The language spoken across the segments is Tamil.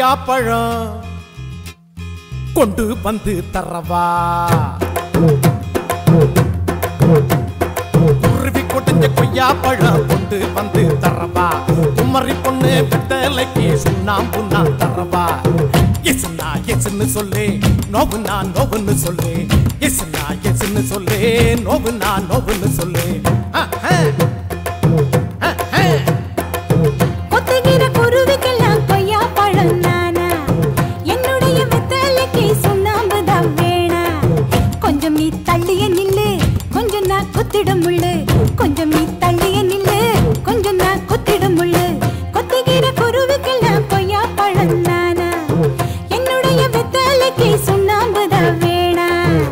கொய்யாப்பழம் கொண்டு வந்து தரவா குருவி கொடைஞ்ச கொய்யாப்பழம் கொண்டு வந்து தரவா குமரி பொண்ணு வெத்தலைக்கு சுண்ணாம்பு நான் தரவா எஸ்னா எஸ்ன்னு சொல்லு நோவுனா நோவுன்னு சொல்லு எஸ்னா எஸ்ன்னு சொல்லு நோவுனா நோவுன்னு சொல்லு ஆஹ், ஆஹ். ஆஹ், ஆஹ். கொத்துகிற குருவிக்கெல்லாம் கொய்யா பழம் நானா என்னுடைய வெத்தலைக்கு சுண்ணாம்பு தான் வேணா கொஞ்சம் நீ தள்ளிய நில்லு கொஞ்சம் நான் குத்திடும் முள்ளு கொஞ்சம் நீ தள்ளிய நில்லு கொஞ்சம் நான் குத்திடும் முள்ளு கொத்துகிற குருவிக்கெல்லாம் கொய்யா பழம் நானா என்னுடைய வெத்தலைக்கு சுண்ணாம்பு தான் வேணா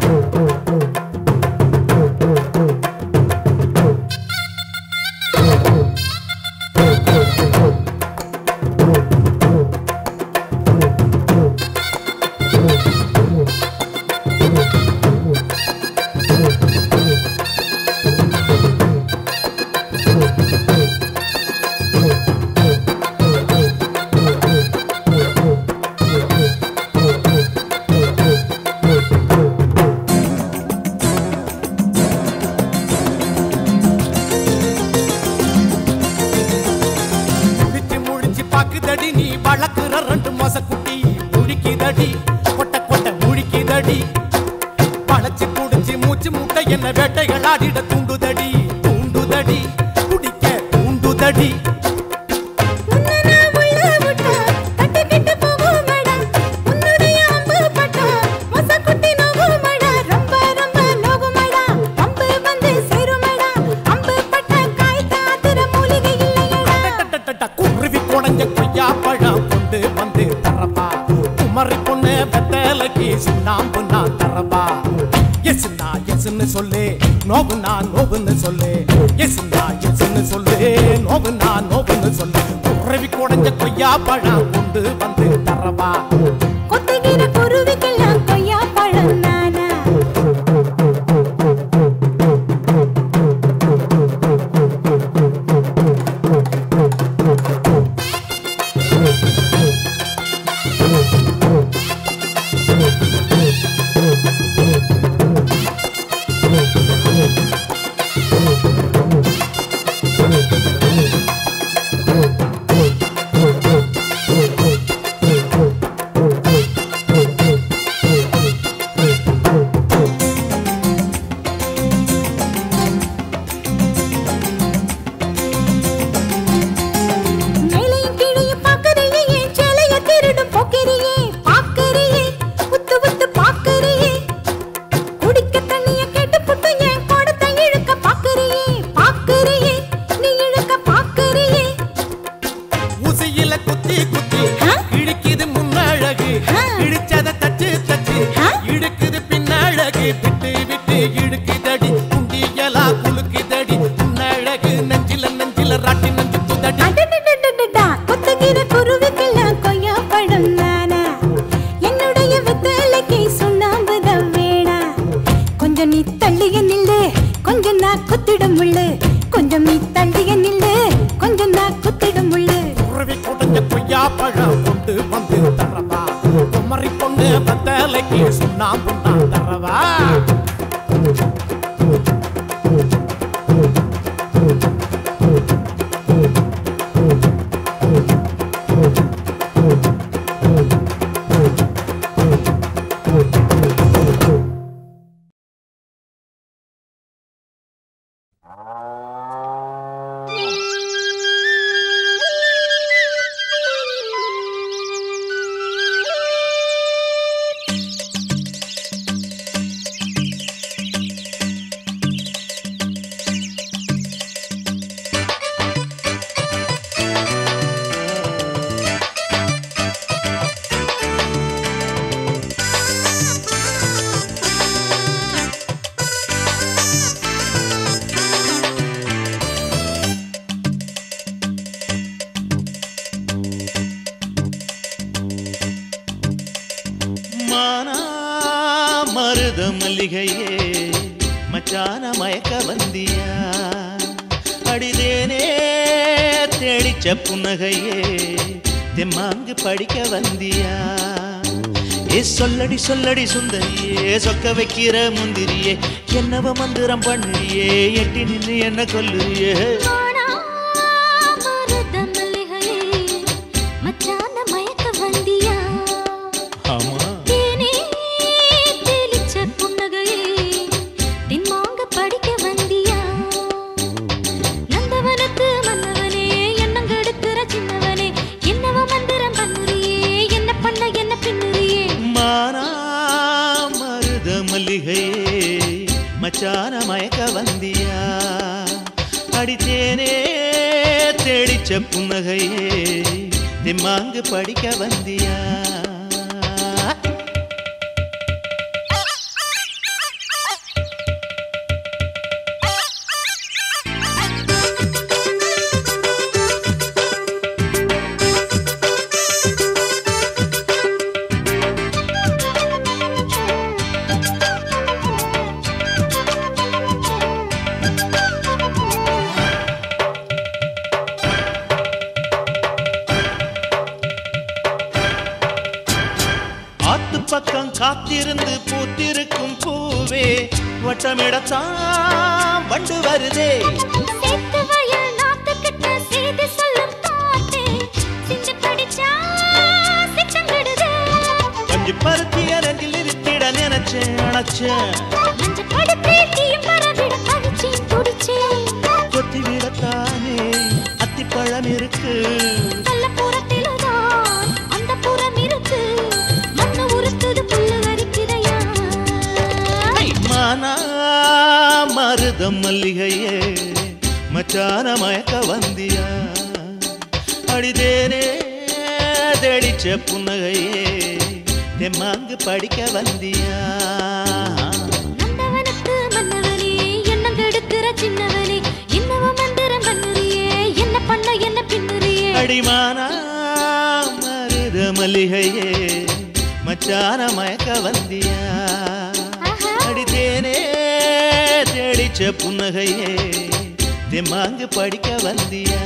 முழிச்சு முழிச்சு பாக்குதடி நீ வளர்க்குற ரெண்டு மாச குட்டி முழிக்குதடி கொட்ட கொட்ட முழிக்குதடி பழச்சு குடிச்சு மூச்சு முட்டை என்ன வேட்டைகள் ஆடிட தூண்டுதடி தூண்டுதடி குடிக்க தூண்டுதடி உன்னை நான் உள்ள விட்டா கட்டிக்கிட்டு போகுமடா. உன்னுடைய அம்பு பட்டா மொசக்குட்டி நோகுமடா. ரொம்ப ரொம்ப நோகுமடா. அம்பு வந்து சேருமடா. அம்பு பட்ட காய் காத்துற மூலிகை இல்லையடா. டட்டட்டட்ட குருவி குடஞ்ச கொய்யா பழம் கொண்டு வந்து தரவா குமரி பொண்ணு வெத்தலைக்கு சுண்ணாம்பு நான் தரவா எஸ்னா எஸ்ன்னு சொல்லு நோவுனா நோவுன்னு சொல்லு எஸ்னா எஸ்ன்னு சொல்லு நோவுனா நோவுன்னு சொல்லு குருவி குடஞ்ச கொய்யா பழம் கொண்டு வந்து தரவா கொத்துகிற குருவிக்கெல்லாம் கொய்யா பழம் நானா மேலையும் கீழையும் பார்க்கறியே, என் சேலைய திருடும் போக்கிரியே. பார்க்கறியே, உத்து உத்து பார்க்கறியே. குடிக்க தண்ணிய கேட்டுப்புட்டு என் குடத்தை இழுக்க பார்க்கறியே. பார்க்கறியே, நீ இழுக்க பார்க்கறியே. ஊசியில குத்தி குத்தி ஆ? இழுக்குது முன்னழகு ஆ. இடிச்சத தச்சு தச்சு ஆ? இழுக்குது பின்னழகு விட்டு விட்டு இழுக்குதடி குண்டியலா குலுக்குதடி முன்னழகு நெஞ்சில நெஞ்சில ராட்டி நெஞ்சு துதடி அடடடடடடா, கொத்துகிற குருவிக்கெல்லாம் கொய்யா பழம் நானா. என்னுடைய வெத்தலைக்கு சுண்ணாம்பு தான் வேணா. கொஞ்சம் நீ தள்ளிய நில்லு கொஞ்சம் நான் குத்திடும் முள்ளு கொஞ்சம் நீ தள்ளிய நில்லு கொஞ்சம் நான் குத்திடும் முள்ளு குருவி குடஞ்ச கொய்யா பழம் கொண்டு வந்து தரவா குமரி பொண்ணு பத்தலைக்கு சுண்ணாம்பு நான் தரவா மானா மருத மல்லிகையே மச்சான மயக்க வந்தியா அடிதேனே தேடிச்ச புன்னகையே தெம்மாங்கு படிக்க வந்தியா ஏ சொல்லடி சொல்லடி சுந்தரியே சொக்க வைக்கிற முந்திரியே என்னவ மந்திரம் பண்ணுறியே எட்டி நின்று என்ன கொல்லுறியே ஆனா மருத மல்லிகையே மச்சான மயக்க வந்தியா ஆமா தேனே தெளிச்ச புன்னகையே தென்மாங்க படிக்க வந்தியா நந்தவனத்து மன்னவனே எண்ணங்கெடுக்கிற சின்னவனே என்னவ மந்திரம் பண்ணுறியே என்ன பண்ண என்ன பின்னுறியே மானா மருத மல்லிகையே மச்சான மயக்க வந்தியா அடித்தேனே தேடிச்ச புன்னகையே திம்மாங்கு படிக்க வந்தியா ஆத்து பக்கம் காத்திருந்து பூத்திருக்கும் பூவே வட்டமிடத்தான் வண்டு வருதே சேத்து வயல் நாத்துக்கிட்ட செய்தி சொல்லும் பாட்டு சிந்து படிச்சா சித்தங்கிடுதே கொஞ்சம் பருத்தி அரங்கில் இருத்திட நினைச்சேன் அணைச்சேன் மஞ்ச படுத்து தீயும் பரவிட பறிச்சேன் துடிச்சேன் கொத்தி விடத்தானே அத்திப்பழம் இருக்கு நல்ல புறத்திலுதான் அந்த புறம் இருக்கு மண்ணு உருத்துது புல்லு வரிக்கிறையா மானா மருதம் மல்லிகையே மச்சான மயக்க வந்தியா அடிதேனே தேடிச்ச புன்னகையே தெம்மாங்கு படிக்க வந்தியா நந்தவனத்து மன்னவனே எண்ணம் கெடுக்கிற சின்னவனே என்னவ மந்திரம் பண்ணுறியே என்ன பண்ண என்ன பின்னுறியே அடிமானா மருத மல்லிகையே மச்சான மயக்க வந்தியா ஆஹா. அடித்தேனே தேடிச்ச புன்னகையே தெம்மாங்கு படிக்க வந்தியா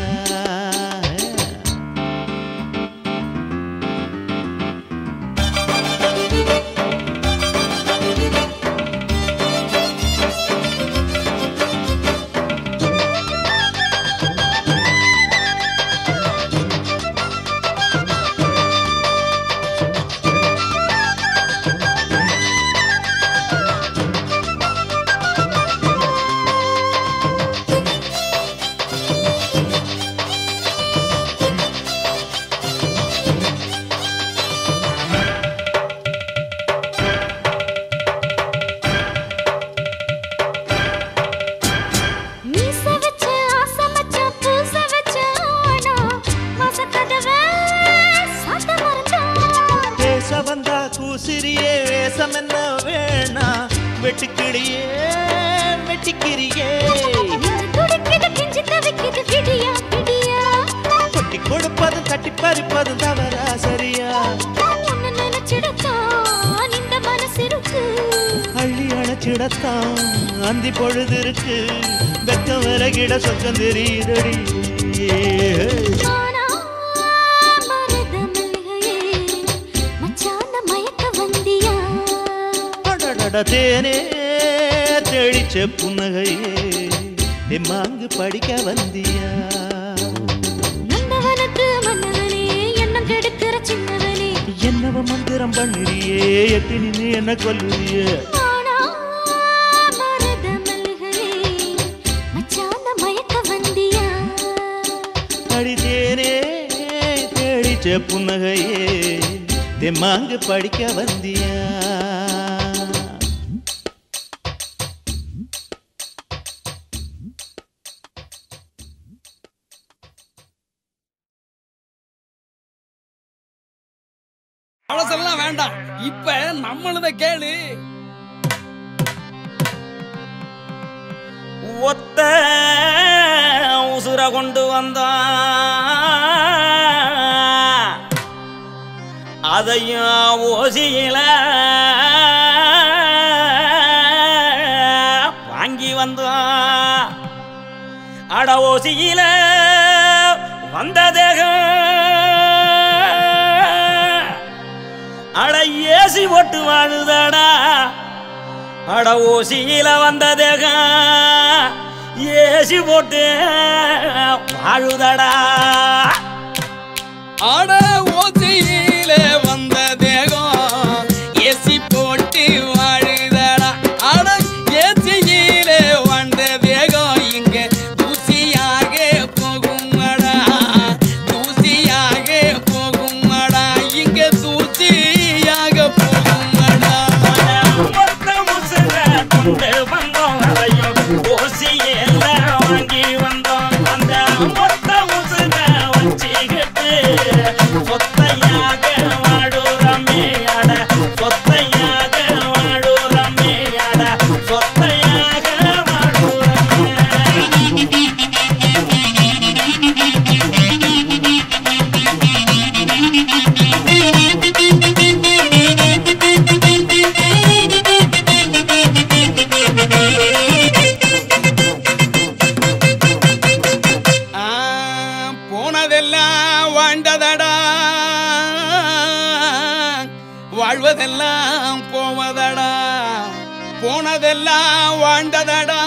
மீச வச்ச ஆசை மச்ச பூச வச்ச ஆனா வாசக்கதவை சாத்த மறந்தான் பேச வந்தா கூசிரியே வேஷம் என்ன வேணா வெட்டுக்கிளியே வெட்டிக்கிறியே நின்னு துடிக்குது கெஞ்சி தவிக்குது விடியா விடியா கொட்டி கொடுப்பதும் தட்டி பறிப்பதும் தவறா சரியா உன்னை நினைச்சிடத்தான் இந்த மனசு இருக்கு அள்ளி அணைச்சிடத்தான் அந்தி பொழுது இருக்கு வெக்கம் விலகிட சொக்கம் தெரியுதடி ஆனா மருத மல்லிகையே மச்சான மயக்க வந்தியா அடடட தேனே தெளிச்ச புன்னகையே எம்மாங்கு படிக்க வந்தியா நந்தவனத்து மன்னவனே எண்ணம் கெடுக்கிற சின்னவனே என்னவ மந்திரம் பண்ணுறியே எட்டி நின்று என்ன கொல்லுறியே ஆனா மருத மல்லிகையே மச்சான மயக்க வந்தியா அடித்தேனே தேடிச்ச புன்னகையே தெம்மாங்கு படிக்க வந்தியா பழசெல்லாம் வேண்டாம் இப்ப நம்மளத கேளு ஒத்த உசுர கொண்டு வந்தான் அதையும் ஓசியில வாங்கி வந்தான் அட ஓசியில வந்த தேகம் அட ஏசி போட்டு வாழுதடா அட ஓசியில வந்ததேக ஏசி போட்டு வாழுதடா ஆட ஓசையிலே வந்த தேகம் ஏசி போட்டு வாழுதடா ஆட ஏசியிலே வந்த தேகம் இங்க தூசியாக போகுமடா தூசியாக போகுமடா இங்க தூசியாக போகுமடா மொத்த முசுர கொண்டு வந்தோம் அதையும் ஓசியில வாங்கி வந்தோம் அந்த மொத்த முசுர வச்சுக்கிட்டு சொத்தையாக வாடுறமே அட சொத்தையாக வாடுறமே அட சொத்தையாக வாடுறமே ஆ, போனதெல்லாம் வாழ்ந்ததடா வாழ்வதெல்லாம் போவதடா போனதெல்லாம் வாழ்ந்ததடா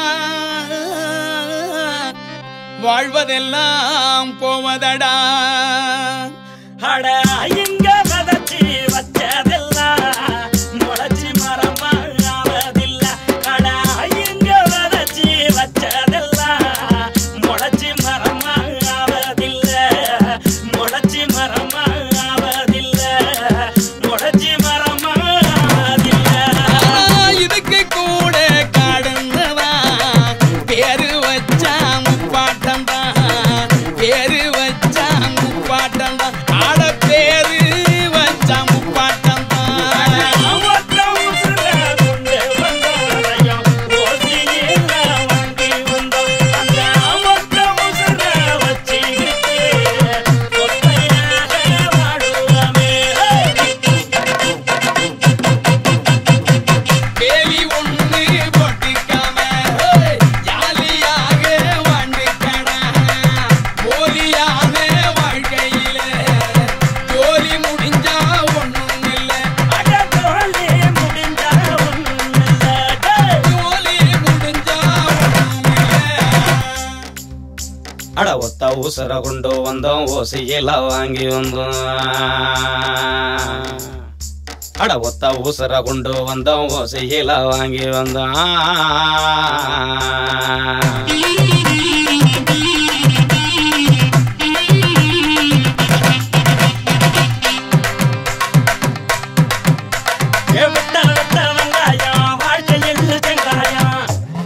வாழ்வதெல்லாம் போவதடா அட இங்க விதைச்சி வச்சதெல்லாம் முளைச்சி மரமாவதில்ல அட இங்க விதைச்சி வச்சதெல்லாம் முளைச்சி மரமாவதில்ல முளைச்சி மரமாவதில்ல முளைச்சி மரமாவதில்ல ஆனா இதுக்கு கூட காடுந்ததா பேரு வச்சா முப்பாட்டம்டா பேரு வச்சா முப்பாட்டம்டா ஆட பேரு வச்சா முப்பாட்டம்டா ஒத்த உசுர கொண்டு வந்தோரையும் ஓசியில வாங்கி வந்தோம். அந்த ஒத்த உசுர வச்சுக்கிட்டு சொத்தையாக வாடுவோமே. வேலி ஒண்ணு போட்டுக்காம ஹேய், ஜாலியாக வாழ்ந்துக்கடா போலியான வாழ்க்கையில ஜோலி முடிஞ்சா ஒண்ணும் இல்ல அட தோழி முடிஞ்சா ஒண்ணுமில்ல. டேய். ஜோலி முடிஞ்சா ஒண்ணும் இல்ல அட ஒத்த ஊசர கொண்டு வந்தோம் ஓசையில வாங்கி வந்தோம் அட ஒத்த ஊசர கொண்டு வந்தோம் ஓசையில வாங்கி வந்தோம் ஏ விட்ட விட்ட வெங்காயம் வாழ்க்கையில் செங்காயம்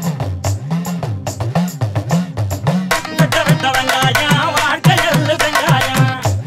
விட்ட விட்ட வெங்காயம் வாழ்க்கையில் வெங்காயம்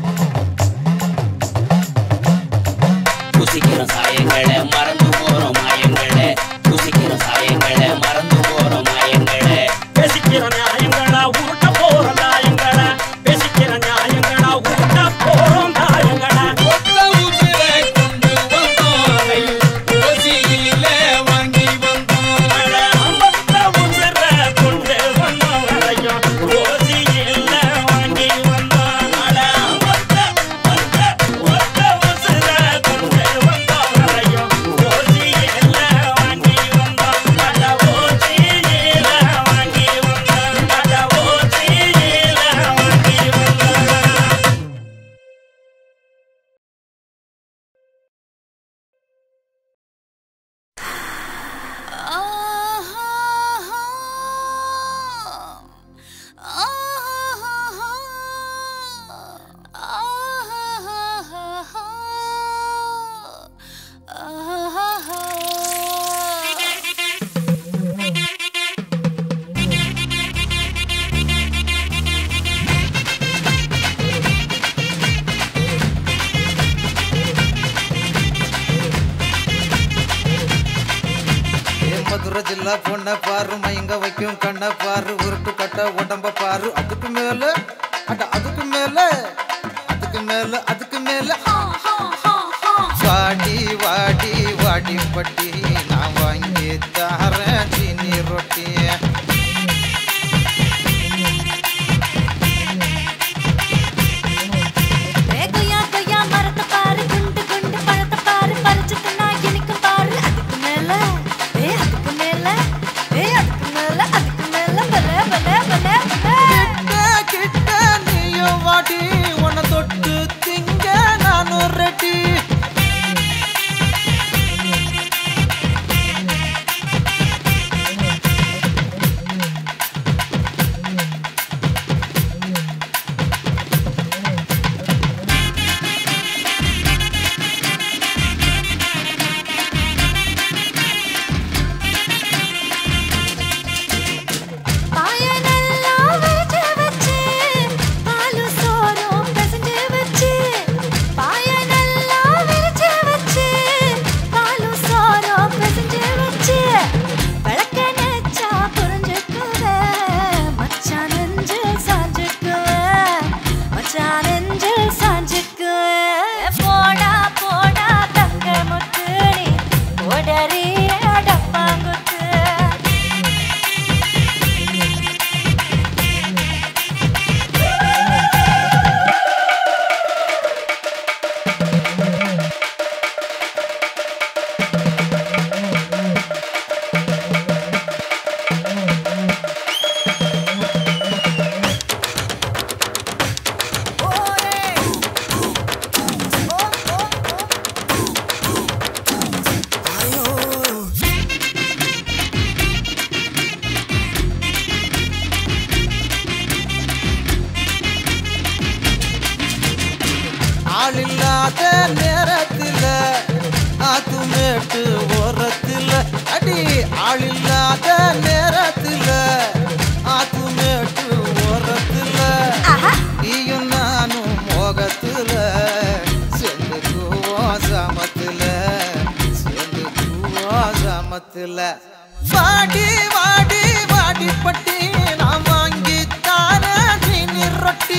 புசிக்கிற சாயங்களே மறந்து போறோம் மாயங்களே புசிக்கிற சாயங்களே மறந்து போறோம் மாயங்களே பேசிக்கிற நியாயங்களா உருட்ட போற நியாயங்களா பேசிக்கிற நியாயங்களா உருட்ட போறோம் நியாயங்களா ஒத்த உசிரை கொண்டு வந்தோம் ஓசியிலே வாங்கி வந்தோம் அட அம்பத்த உசுர கொண்டு வந்தோம் அதையும் ஓசியில வாங்கி வந்தோம் அட அம்பத்த ஒத்த ஒத்த உசுர கொண்டு வந்தோம் அதையும் ஓசியில வாங்கி வந்தோம் அட ஓசியில வாங்கி வந்தோம் அட ஓசியில வாங்கி வந்தோம் மதுரை ஜில்லா பொண்ண பாரு மயங்க வைக்கும் கண்ண பாரு உருட்டு கட்ட உடம்ப பாரு அதுக்கு மேல அட அதுக்கு மேல அதுக்கு மேல அதுக்கு மேல வாடி வாடி வாடி பட்டி நான் வாங்கி தரேன் சீனி ரொட்டிய கொய்யா கொய்யா மரத்தை பாரு குண்டு குண்டு பழத்தை பாரு இல்லாத நேரத்துல ஆத்துமேட்டு ஓரத்துல அடி ஆள் இல்லாத நேரத்துல ஆத்துமேட்டு ஓரத்துல நீயும் நானும் மோகத்துல சேர்ந்துக்குவோம் சமத்துல சேர்ந்துக்குவோம் சமத்துல வாடி வாடி வாடி பட்டி நான் வாங்கி தார நீ ரொட்டி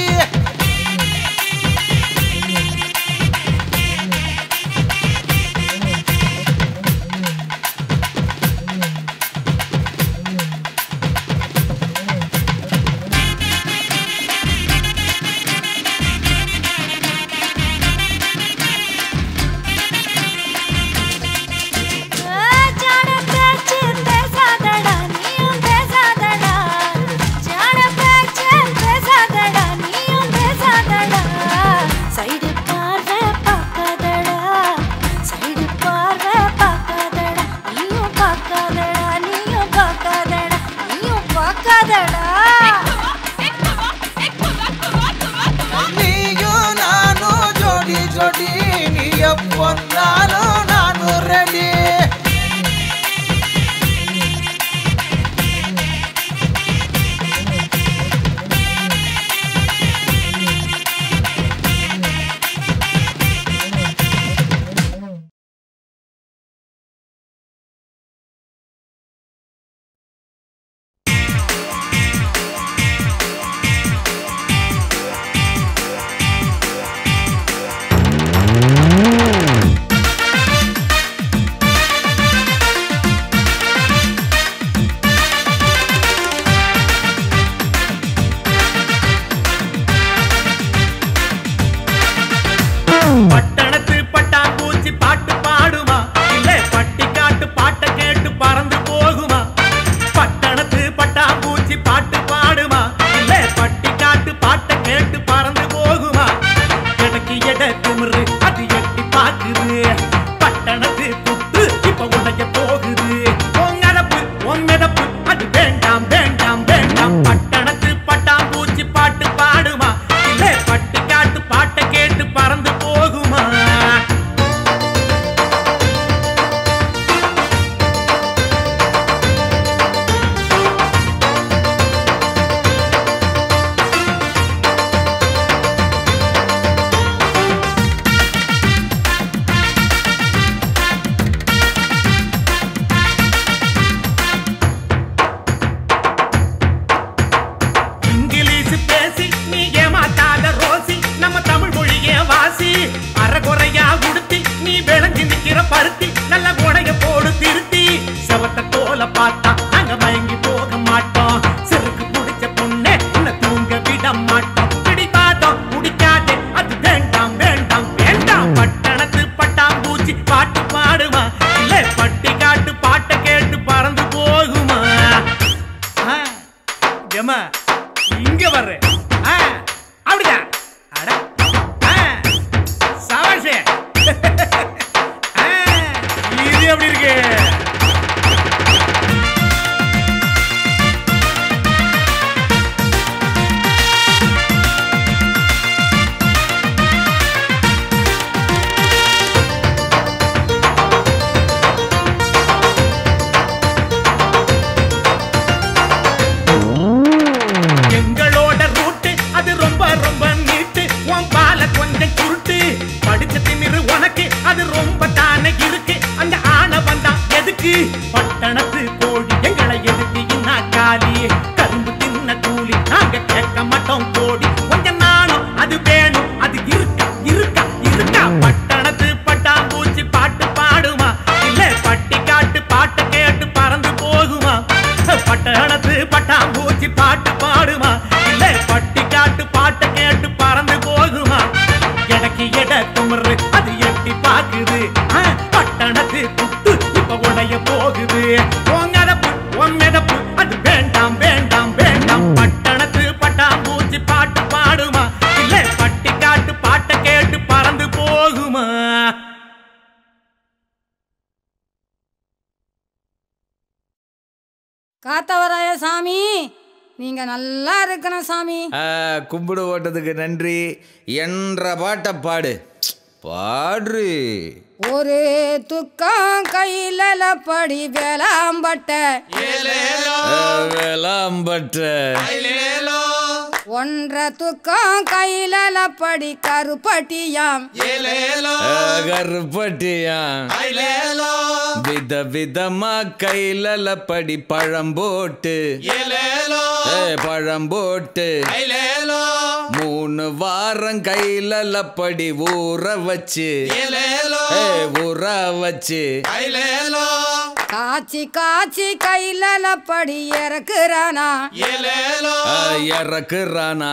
ஜாட பேச்சு பேசாதடா நீயும் பேசாதடா ஜாட பேச்சு பேசாதடா நீயும் பேசாதடா சைடு பார்வை பார்க்காதடா சைடு பார்வை பார்க்காதடா நீயும் பார்க்காதடா நீயும் பார்க்காதடா நீயும் பார்க்காதடா நீயும் நானும் ஜோடி ஜோடி நீ எப்போ நானும் நானும் ரெடி பட்டணத்து பட்டாம்பூச்சி பாட்டு பாடுமா இல்ல பட்டி காட்டு பாட்டை கேட்டு பறந்து போகுமா பட்டணத்து பட்டாம்பூச்சி பாட்டு பாடுமா இல்ல பட்டி காட்டு பாட்டை கேட்டு பறந்து போகுமா எனக்கு எட திமிரு அது எட்டி பாக்குது பட்டணத்து குத்து இப்ப உடைய போகுது உங்கடப்பு உங்கடப்பு அது வேண்டாம் வேண்டாம் வேண்டாம் பட்டணத்து பட்டாம்பூச்சி பாட்டு பாடுமா இல்ல பட்டி காட்டு பாட்டை கேட்டு பறந்து போகுமா இங்கிலீஷ் பேசி நீ ஏமாத்தாத ரோசி நம்ம தமிழ் மொழியே வாசி அறகுறையா உடுத்தி நீ விளைஞ்சு நிக்கிற பருத்தி நல்ல குணைய போடு திருத்தி செவத்த தோல பார்த்தா நாங்க மயங்கி போக மாட்டோம் செருக்கு புடிச்ச பொண்ணே உன்னை தூங்க விட மாட்டோம் பிடிவாதம் குடிக்காதே அது வேண்டாம் வேண்டாம் வேண்டாம் பட்டணத்து பட்டாம்பூச்சி பாட்டு பாடுமா இல்ல பட்டி காட்டு பாட்டை கேட்டு பறந்து போகுமா ஆ ஏம்மா இங்க வர்ற ஆ, அப்படிதான் அட ஆ, சபாஷே ஆ, இது எப்படி இருக்கு எங்களோட ரூட்டு அது ரொம்ப ரொம்ப நீட்டு உன் பால கொஞ்சம் சுருட்டு படிச்ச திமிரு உனக்கு அது ரொம்ப தானே இருக்கு அங்க ஆன வந்தா எதுக்கு பட்டணத்து கோழி எங்களை எதுக்கு இன்னா காலி கரும்பு தின்ன கூலி நாங்க கேட்க மாட்டோம் கோடி கொஞ்சம் நாணம் அது வேணும் அது இருக்கா இருக்கா இருக்கா பட்டணத்து பட்டாம்பூச்சி பாட்டு பாடுமா இல்ல பட்டி காட்டு பாட்டை கேட்டு பறந்து போகுமா பட்டணத்து பட்டாம்பூச்சி பாட்டு பாடுமா இல்ல பட்டி காட்டு பாட்டை கேட்டு பறந்து போகுமா எனக்கு எட துமரு அது எட்டி பாக்குது ஆ, பட்டணத்து குத்து இப்ப உடைய போகுது உங்கடப்பு உங்கடப்பு அது வேண்டாம் வேண்டாம் வேண்டாம் பட்டணத்து பட்டாம்பூச்சி பாட்டு பாடுமா இல்ல பட்டி காட்டு பாட்டை கேட்டு பறந்து போகுமா காத்தவராய சாமி நீங்க நல்லா இருக்கணும் சாமி ஆ, கும்பிடு ஓட்டத்துக்கு நன்றி என்ற பாட்டை பாடு பாடுறி ஒரு துக்கம் கையில படி வேளாம்பட்ட வேளாம்பட்ட ஒன்றரை துக்கம் கையில படி கருப்பட்டியாம் கருப்பட்டியா வித விதமா கையில படி பழம் போட்டு ஏ, பழம் போட்டு மூணு வாரம் கையில படி ஊற வச்சு ஏ, ஊற வச்சு காய்ச்சி காய்ச்சி கையில படி இறக்குறானா ஆ, இறக்குறானா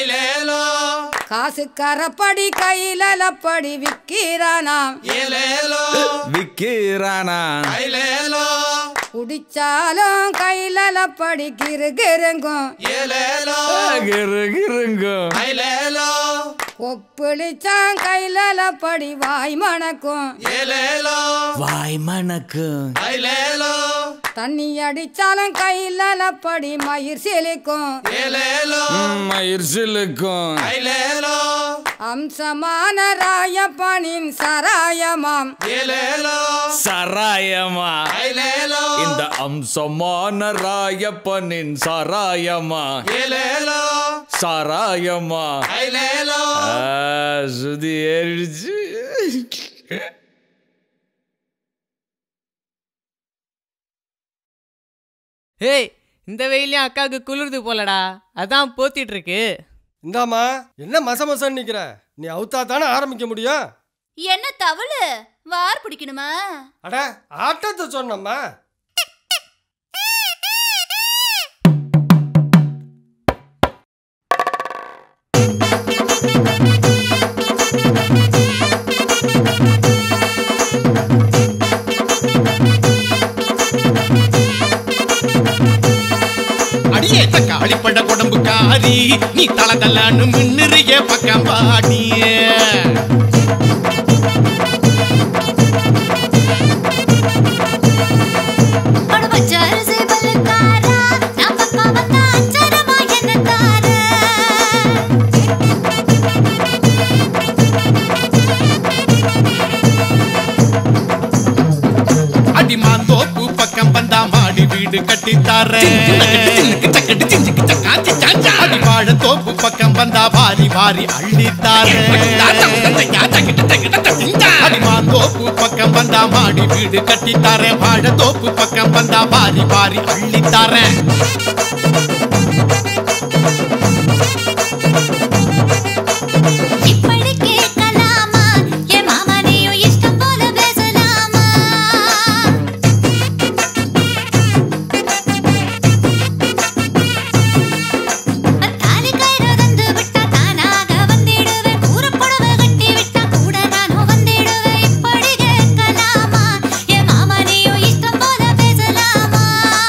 காசு கரப்படி கையில படி விக்கிறானாம் விக்கிறானா குடிச்சாலும் கையில படி கிரு கிருங்கும் கிரு கிருங்கும் கொப்புளிச்சான் கையில படி வாய் மணக்கும் வாய் மணக்கும் தண்ணி அடிச்சாலும் கையில படி மயிர் செழிக்கும் ம், மயிர் சிலுக்கும் அம்சமான ராயப்பனின் சராயமாம் சராயமா இந்த அம்சமான ராயப்பனின் சராயமா சராயமா ஆ, சுதி ஏறிடுச்சு ஏய் இந்த வெயிலையும் அக்காவுக்கு குளிருது போலடா அதான் போத்திட்டு இருக்கு இந்தாம்மா என்ன மச மசன்னு நிக்கிற நீ அவுத்தா தானே ஆரம்பிக்க முடியும் என்ன தவளு வார் பிடிக்கணுமா அட ஆட்டத்தை சொன்னம்மா அடியே தக்காளி பட குடம்புக்காரி நீ தளதல்லான்னு மின்னுறிய பக்கம் பாடிய பச்சரிசி பல்லுக்காரா நான் பக்கம் வந்தா அச்சரமா என்ன தார அடிமாந்தோப்பு பக்கம் வந்தா மாடி வீடு கட்டித்தார அடிவாழ தோப்பு பக்கம் வந்தா வாரி வாரி அள்ளித்தார அடிமாந்தோப்பு பக்கம் வந்தா மாடி வீடு கட்டித்தார வாழ தோப்பு பக்கம் வந்தா வாரி வாரி அள்ளித்தாரேன் இப்படி கேட்கலாமா என் மாமா நீயும் இஷ்டம் போல பேசலாமா தாலி கயிறு தந்து விட்டா தானாக வந்திடுவேன் கூறப்படவை கட்டி விட்டா கூட நானும் வந்திடுவேன் இப்படி கேட்கலாமா என் மாமா நீயும் இஷ்டம் போல பேசலாமா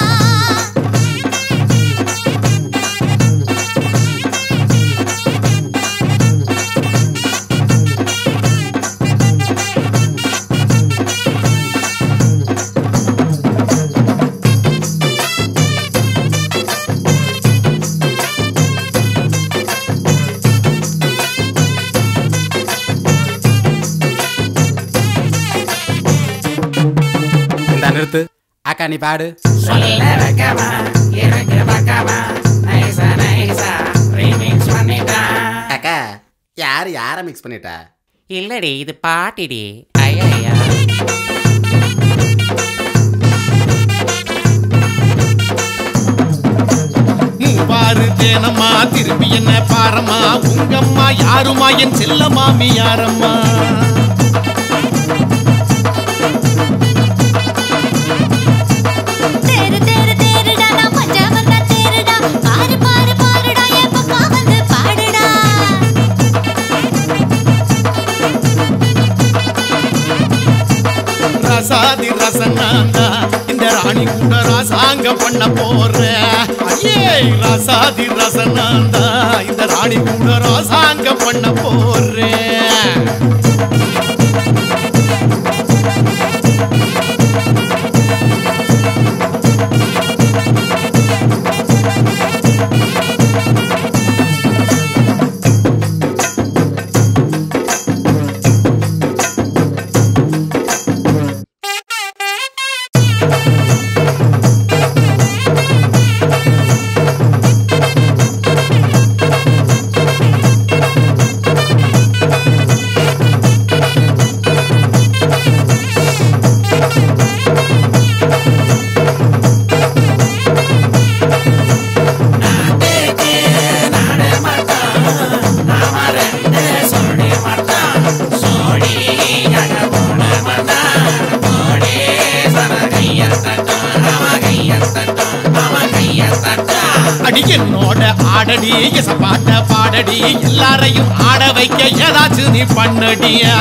இந்த நிறுத்து அக்கா நீ பாடு அக்கா யார் யாரை மிக்ஸ் பண்ணிட்டா இல்லடி இது பாட்டிடி ஐயா ஐயா மூவாறு தேனம்மா திரும்பி என்ன பாரம்மா உங்கம்மா யாருமா என் செல்ல மாமி யாரம்மா தேரு தேரு தேருடா நான் பஞ்சம் வந்தா தேருடா பாரு பாரு பாருடா என் பக்கம் வந்து பாடுடா ரசாதி ரசனாந்தா இந்த ராணி கூட ராசாங்கம் பண்ண போறேன் ஐயே ரசாதி ரசனாந்தா இந்த ராணி கூட ராசாங்கம் பண்ண போறேன் அடி என்னோட ஆடடி எசப்பாட்ட பாடடி எல்லாரையும் ஆட வைக்க ஏதாச்சும் நீ பண்ணடியா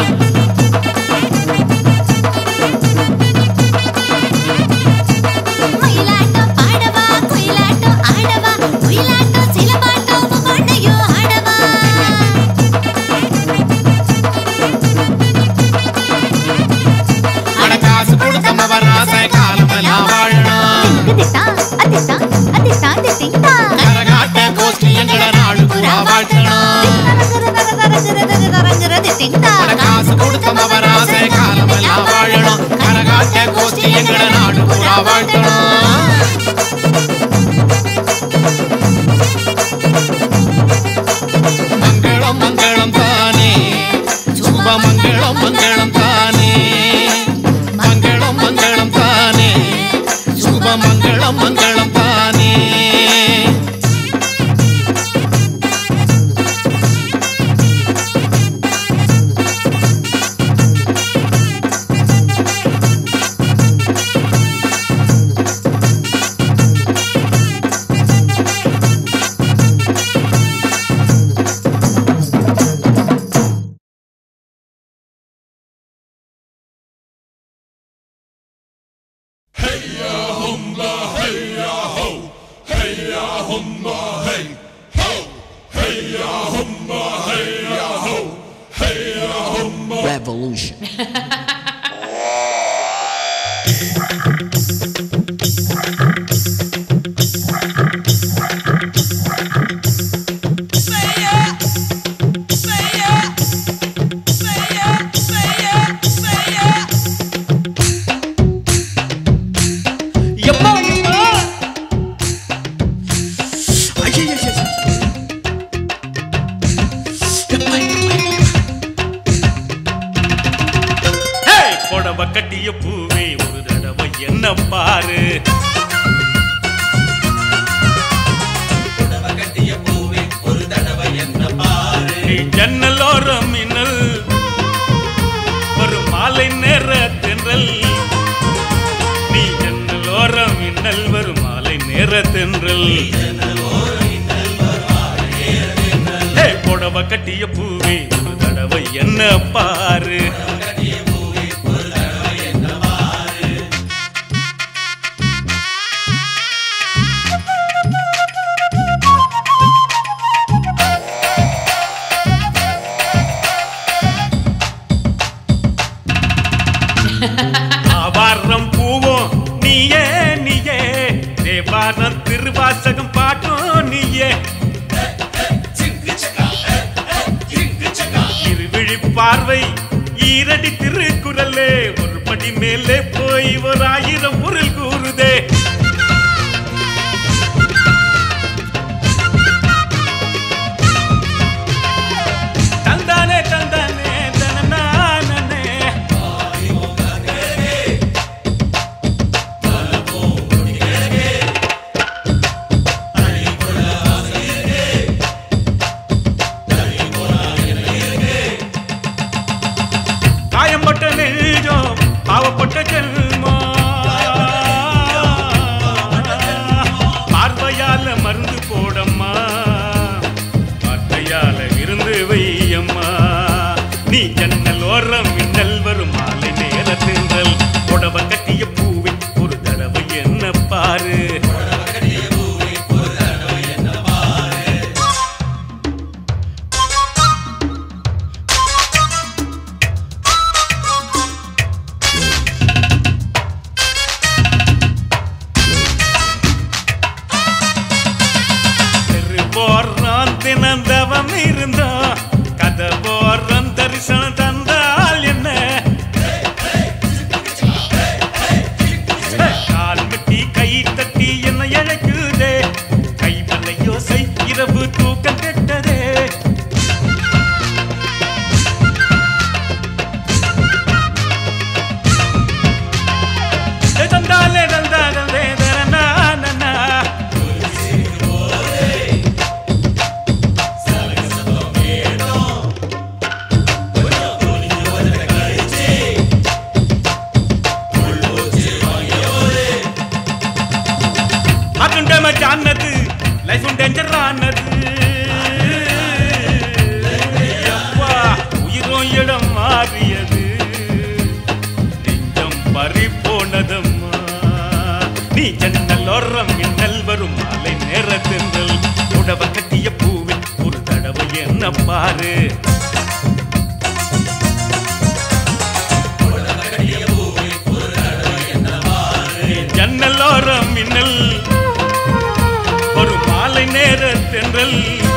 மயிலாட்டம் பாடவா குயிலாட்டம் ஆடவா குயிலாட்டம் சிலம்பாட்டம் ஒவ்வொன்றையும் ஆடவா அட காசு கொடுத்தம வராச காலம் எல்லாம் வாழணும் திட்டா அதிட்டா அதிட்டா திட்டா கரகாட்ட கோஷ்டி எங்கள நாடு பூரா வாழ்த்தணும் அட காசு கொடுத்தம வராச காலம் எல்லாம் வாழணும் கரகாட்ட கோஷ்டி எங்கள நாடு பூரா வாழ்த்தணும் மங்களம் மங்களம் தானே சுப மங்களம் மங்களம் தானே மங்களம் மங்களம் தானே சுப மங்களம் மங்களம் தானே Revolution. எப்பா எப்பா ஐயையையே. எப்பா, எப்பா, எப்பா. ஏய், புடவை கட்டிய பூவே ஒரு தடவை என்ன பாரு நீ ஜன்னலோரம் மின்னல் ஒரு மாலை நேர தென்றல் நீ ஜன்னலோரம் மின்னல் வரும் மாலை நேர தென்றல் ஏ புடவை கட்டிய பூவே ஒரு தடவை என்ன பாரு ஆவாரம் பூவும் நீயே நீயே தேவாரம் திருவாசகம் பாட்டும் நீயே இருவிழி பார்வை ஈரடி திருக்குறளே ஒரு படி மேலே போய் ஒரு ஆயிரம் பொருள் கூறுதே தந்தானே தந்தானே தனநானே காயம்பட்ட நெஞ்சம் பாவப்பட்ட ஜென்மம் பார்வையால மருந்து போடம்மா வார்த்தையால விருந்து வையம்மா நீ ஜன்னல் ஓரம் மின்னல் வரும் மாலை நேர தின்றல் புடவை கட்டிய பூவை ஒரு தடவை என்ன பாரு தெரு போறான் தினந்தவம் இருந்தா கதை போறான் தரிசனம் தந்தால் என்ன கால் முட்டி கை தட்டி என்ன இழக்குதே கை வல்ல யோசை இரவு தூக்கம் கெட்டதே தந்தாலே தந்தாலே தரனா நன்னா டேமேஜ் ஆனது லைஃபும் டேஞ்சர் ஆனது அப்பா, உயிரும் இடம் மாறியது நெஞ்சம் பறி போனதம்மா நீ ஜன்னல் ஓரம் மின்னல் வரும் மாலை நேரத்தென்றல் உடவ கட்டிய பூவில் ஒரு தடவை என்ன பாரு ஜன்னலோரம் மின்னல் ஒரு மாலை நேர தென்றல்